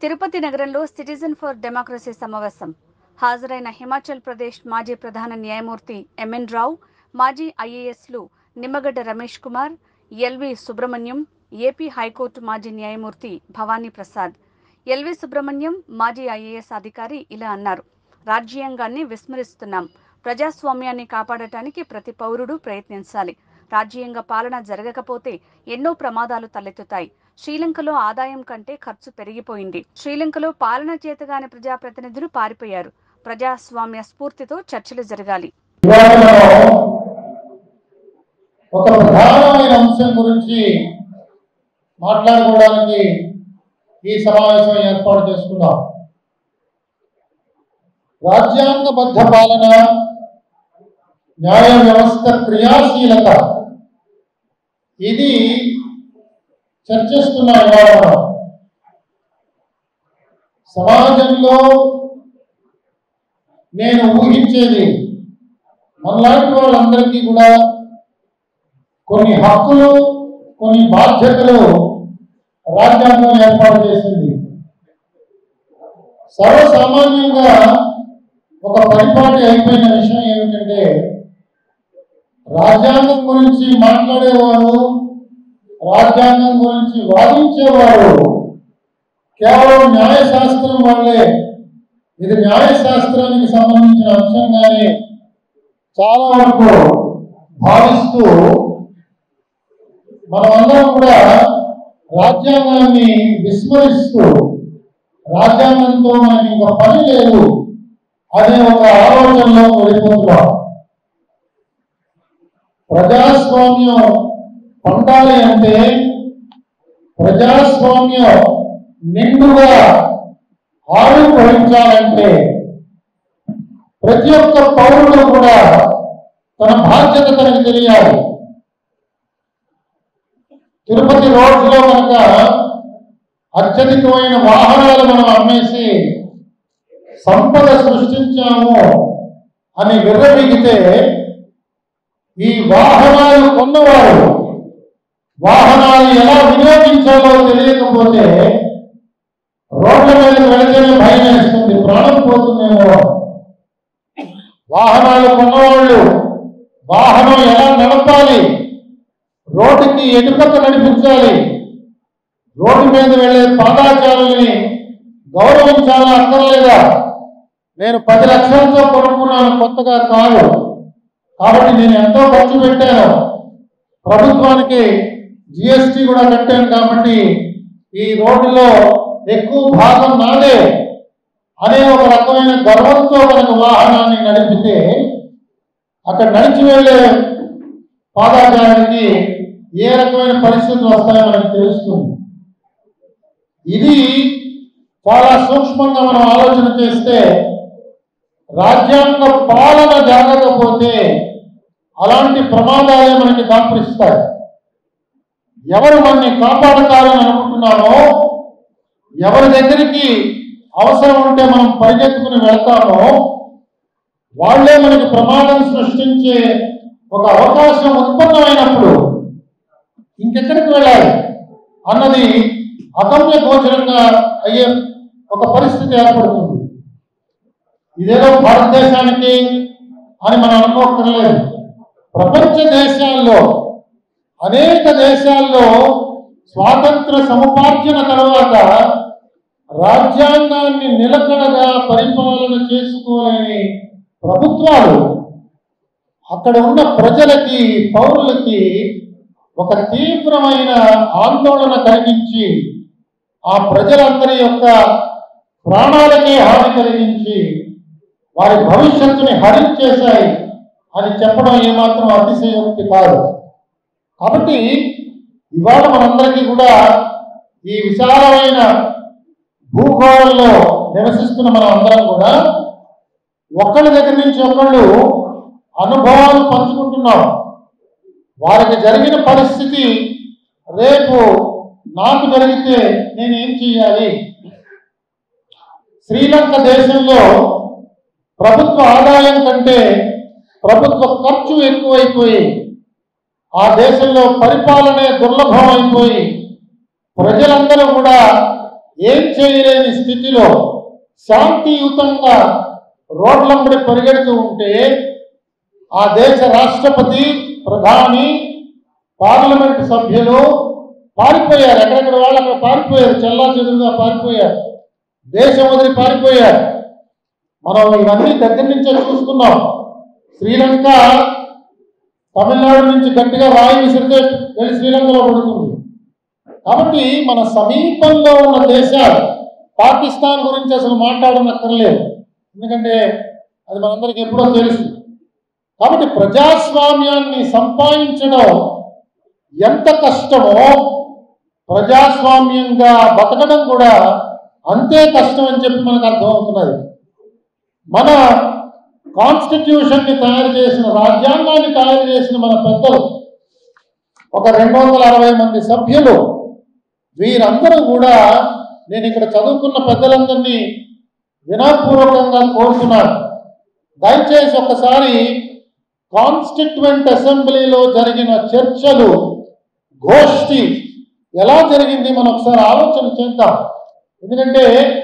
తిరుపతి నగరంలో citizen for democracy సమావేశం హాజరైన హిమాచల్ ప్రదేశ్ మాజీ ప్రధాన న్యాయమూర్తి ఎంఎన్ రావు మాజీ ఐఏఎస్లు Nimmagadda Ramesh Kumar LV Subrahmanyam AP high court మాజీ న్యాయమూర్తి భవానీ ప్రసాద్ ఎల్వి సుబ్రహ్మణ్యం మాజీ ఐఏఎస్ అధికారి ఇలా అన్నారు రాజ్యాంగాన్ని విస్మరిస్తున్నాం ప్రజాస్వామ్యాన్ని కాపాడటానికి ప్రతి పౌరుడు ప్రయత్నించాలి రాజ్యాంగ పాలన జరగకపోతే ఎన్నో ప్రమాదాలు తలెత్తుతాయి శ్రీలంకలో ఆదాయం కంటే ఖర్చు పెరిగిపోయింది శ్రీలంకలో పాలన చేతగాని ప్రజాప్రతినిధులు పారిపోయారు ప్రజాస్వామ్య స్ఫూర్తితో చర్చలు జరగాలి ఇవాళ మనం ఒక ప్రధానమైన అంశం గురించి మాట్లాడుకోవడానికి ఈ సమావేశం ఏర్పాటు చేసుకున్నాం రాజ్యాంగబద్ధ పాలన న్యాయ వ్యవస్థ క్రియాశీలత ఇది చర్చిస్తున్నాం ఇవాళ మనం సమాజంలో నేను ఊహించేది మనలాంటి వాళ్ళందరికీ కూడా కొన్ని హక్కులు కొన్ని బాధ్యతలు రాజ్యాంగం ఏర్పాటు చేసింది సర్వసామాన్యంగా ఒక పరిపాటి అయిపోయిన విషయం ఏమిటంటే రాజ్యాంగం గురించి మాట్లాడేవారు రాజ్యాంగం గురించి వాదించేవారు కేవలం న్యాయశాస్త్రం వాళ్ళే ఇది న్యాయశాస్త్రానికి సంబంధించిన అంశంగానే చాలా వరకు భావిస్తూ మనమందరం కూడా రాజ్యాంగాన్ని విస్మరిస్తూ రాజ్యాంగంతో మనకి ఇంకా పని లేదు అనే ఒక ఆలోచనలో వెళ్ళిపోతున్నాం ప్రజాస్వామ్యం పొందాలి అంటే ప్రజాస్వామ్యం నిండుగా ఆవిర్భవించాలంటే ప్రతి ఒక్క పౌరుడు కూడా తన బాధ్యత తనకు తెలియాలి తిరుపతి రోడ్లో కనుక అత్యధికమైన వాహనాలు మనం అమ్మేసి సంపద సృష్టించాము అని విర్రవీగితే ఈ వాహనాలు కొన్నవారు వాహనాలు ఎలా వినియోగించాలో తెలియకపోతే రోడ్ల మీదకి వెళితేనే భయం వేస్తుంది ప్రాణం పోతుందేమో వాహనాలు కొన్నవాళ్ళు వాహనం ఎలా నడపాలి రోడ్డుకి ఎటుపక్క నడిపించాలి రోడ్డు మీద వెళ్ళే పాదాచారుల్ని గౌరవించాలా అక్కర్లేదా నేను పది లక్షలతో కొనుక్కున్నాను కొత్తగా కాదు కాబట్టి నేను ఎంతో ఖర్చు పెట్టాను ప్రభుత్వానికి జిఎస్టి కూడా కట్టాను కాబట్టి ఈ రోడ్డులో ఎక్కువ భాగం నాదే అనే ఒక రకమైన గర్వంతో మనకు వాహనాన్ని నడిపితే అక్కడ నడిచి వెళ్ళే పాదాచారానికి ఏ రకమైన పరిస్థితులు వస్తాయో మనకు తెలుస్తుంది ఇది చాలా సూక్ష్మంగా మనం ఆలోచన చేస్తే రాజ్యాంగ పాలన జరగకపోతే అలాంటి ప్రమాదాలే మనకి దాపరిస్తాయి ఎవరు మనని కాపాడుతారని అనుకుంటున్నామో ఎవరి దగ్గరికి అవసరం ఉంటే మనం పరిగెత్తుకుని వెళ్తామో వాళ్ళే మనకి ప్రమాదం సృష్టించే ఒక అవకాశం ఉత్పన్నమైనప్పుడు ఇంకెక్కడికి వెళ్ళాలి అన్నది అగమ్య గోచరంగా అయ్యే ఒక పరిస్థితి ఏర్పడుతుంది ఇదేదో భారతదేశానికి అని మనం అనుకోకర్లేదు ప్రపంచ దేశాల్లో అనేక దేశాల్లో స్వాతంత్ర సముపార్జన తర్వాత రాజ్యాంగాన్ని నిలకడగా పరిపాలన చేసుకోలేని ప్రభుత్వాలు అక్కడ ఉన్న ప్రజలకి పౌరులకి ఒక తీవ్రమైన ఆందోళన కలిగించి ఆ ప్రజలందరి యొక్క ప్రాణాలకే హాని కలిగించి వారి భవిష్యత్తుని హరించేశాయి అని చెప్పడం ఏమాత్రం అతిశయోక్తి కాదు కాబట్టి ఇవాళ మనందరికీ కూడా ఈ విశాలమైన భూగోళంలో నివసిస్తున్న మనం అందరం కూడా ఒకళ్ళ దగ్గర నుంచి ఒకళ్ళు అనుభవాలు పంచుకుంటున్నాం వారికి జరిగిన పరిస్థితి రేపు నాకు జరిగితే నేను ఏం చేయాలి శ్రీలంక దేశంలో ప్రభుత్వ ఆదాయం కంటే ప్రభుత్వ ఖర్చు ఎక్కువైపోయి ఆ దేశంలో పరిపాలనే దుర్లభం అయిపోయి ప్రజలందరూ కూడా ఏం చేయలేని స్థితిలో శాంతియుతంగా రోడ్లంబడి పరిగెడుతూ ఉంటే ఆ దేశ రాష్ట్రపతి ప్రధాని పార్లమెంట్ సభ్యులు పారిపోయారు ఎక్కడెక్కడ వాళ్ళు అక్కడ పారిపోయారు చల్లా చెదురుగా పారిపోయారు దేశం వదిలి పారిపోయారు మనం ఇవన్నీ దగ్గర నుంచే చూసుకున్నాం శ్రీలంక తమిళనాడు నుంచి గట్టిగా రాయి విసిరితే వెళ్ళి శ్రీలంకలో పడుతుంది కాబట్టి మన సమీపంలో ఉన్న దేశాలు పాకిస్తాన్ గురించి అసలు మాట్లాడనక్కర్లేదు ఎందుకంటే అది మనందరికీ ఎప్పుడో తెలుసు కాబట్టి ప్రజాస్వామ్యాన్ని సంపాదించడం ఎంత కష్టమో ప్రజాస్వామ్యంగా బతకడం కూడా అంతే కష్టం అని చెప్పి మనకు అర్థమవుతున్నది మన కాన్స్టిట్యూషన్ ని తయారు చేసిన రాజ్యాంగాన్ని తయారు చేసిన మన పెద్దలు ఒక రెండు వందల అరవై మంది సభ్యులు వీరందరూ కూడా నేను ఇక్కడ చదువుకున్న పెద్దలందరినీ వినాపూర్వకంగా కోరుతున్నాను దయచేసి ఒకసారి కాన్స్టిట్యూంట్ అసెంబ్లీలో జరిగిన చర్చలు గోష్ఠి ఎలా జరిగింది మనం ఒకసారి ఆలోచన చేద్దాం ఎందుకంటే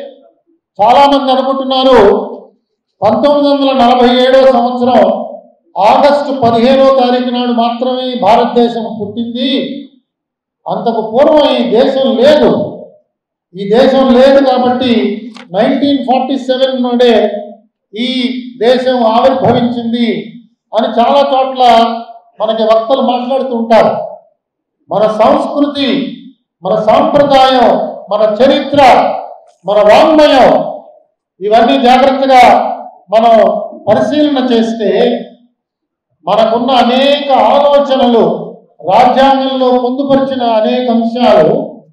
చాలా మంది అనుకుంటున్నారు పంతొమ్మిది వందల నలభై ఏడో సంవత్సరం ఆగస్టు పదిహేనో తారీఖు నాడు మాత్రమే ఈ భారతదేశం పుట్టింది అంతకు పూర్వం ఈ దేశం లేదు ఈ దేశం లేదు కాబట్టి నైన్టీన్ ఫార్టీ సెవెన్ నుండే ఈ దేశం ఆవిర్భవించింది అని చాలా చోట్ల మనకి వక్తలు మాట్లాడుతూ ఉంటారు మన సంస్కృతి మన సాంప్రదాయం మన చరిత్ర మన వాంగ్మయం ఇవన్నీ జాగ్రత్తగా మనం పరిశీలన చేస్తే మనకున్న అనేక ఆలోచనలు రాజ్యాంగంలో పొందుపరిచిన అనేక అంశాలు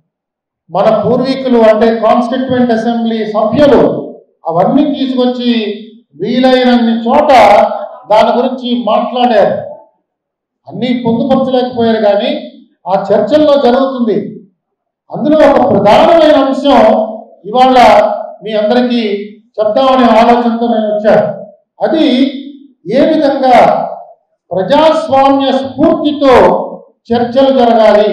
మన పూర్వీకులు అంటే కాన్స్టిట్యూంట్ అసెంబ్లీ సభ్యులు అవన్నీ తీసుకొచ్చి వీలైనన్ని చోట దాని గురించి మాట్లాడారు అన్నీ పొందుపరచలేకపోయారు కానీ ఆ చర్చల్లో జరుగుతుంది అందులో ఒక ప్రధానమైన అంశం ఇవాళ మీ అందరికీ చెప్తామనే ఆలోచనతో నేను వచ్చాను అది ఏ విధంగా ప్రజాస్వామ్య స్ఫూర్తితో చర్చలు జరగాలి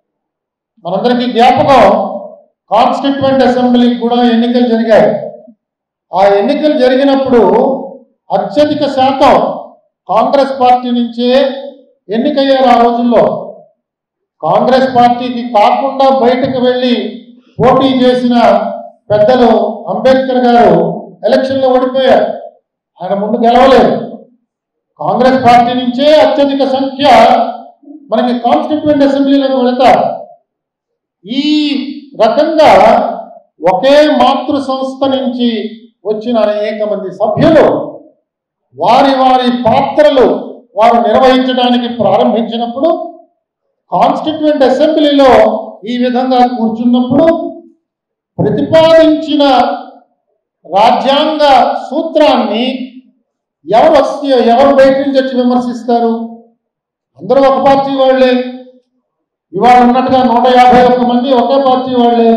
మనందరికీ జ్ఞాపకం కాన్స్టిట్యూంట్ అసెంబ్లీకి కూడా ఎన్నికలు జరిగాయి ఆ ఎన్నికలు జరిగినప్పుడు అత్యధిక శాతం కాంగ్రెస్ పార్టీ నుంచే ఎన్నికయ్యారు ఆ రోజుల్లో కాంగ్రెస్ పార్టీకి కాకుండా బయటకు వెళ్ళి పోటీ చేసిన పెద్దలు అంబేద్కర్ గారు ఎలక్షన్లో ఓడిపోయారు ఆయన ముందు గెలవలేదు కాంగ్రెస్ పార్టీ నుంచే అత్యధిక సంఖ్య మనకి కాన్స్టిట్యూంట్ అసెంబ్లీలోకి వెళతారు ఈ రకంగా ఒకే మాతృ సంస్థ నుంచి వచ్చిన అనేక మంది సభ్యులు వారి వారి పాత్రలు వారు నిర్వహించడానికి ప్రారంభించినప్పుడు కాన్స్టిట్యూంట్ అసెంబ్లీలో ఈ విధంగా కూర్చున్నప్పుడు ప్రతిపాదించిన రాజ్యాంగ సూత్రాన్ని ఎవరు వస్తే ఎవరు బయట నుంచి వచ్చి విమర్శిస్తారు అందరూ ఒక పార్టీ వాళ్ళే ఇవాళ ఉన్నట్టుగా నూట యాభై ఒక్క మంది ఒకే పార్టీ వాళ్ళే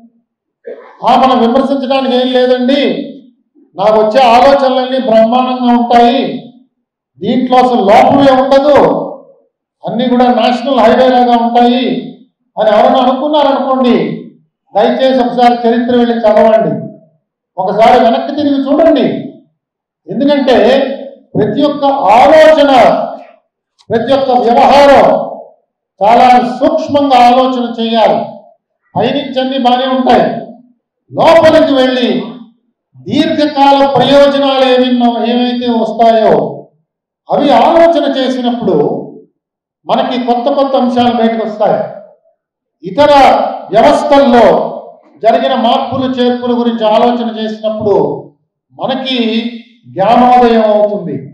ఆ మనం విమర్శించడానికి ఏం లేదండి నాకు వచ్చే ఆలోచనలన్నీ బ్రహ్మాండంగా ఉంటాయి దీంట్లో అసలు లోపమే ఉండదు అన్నీ కూడా నేషనల్ హైవే లాగా ఉంటాయి అని ఎవరైనా అనుకున్నారనుకోండి దయచేసి ఒకసారి చరిత్ర వెళ్ళి చదవండి ఒకసారి వెనక్కి తిరిగి చూడండి ఎందుకంటే ప్రతి ఒక్క ఆలోచన ప్రతి ఒక్క వ్యవహారం చాలా సూక్ష్మంగా ఆలోచన చేయాలి పైనుంచి అన్ని బాగానే ఉంటాయి లోపలికి వెళ్ళి దీర్ఘకాల ప్రయోజనాలు ఏమి ఏమైతే వస్తాయో అవి ఆలోచన చేసినప్పుడు మనకి కొత్త కొత్త అంశాలు బయటకు వస్తాయి ఇతర వ్యవస్థల్లో జరిగిన మార్పులు చేర్పుల గురించి ఆలోచన చేసినప్పుడు మనకి జ్ఞానోదయం అవుతుంది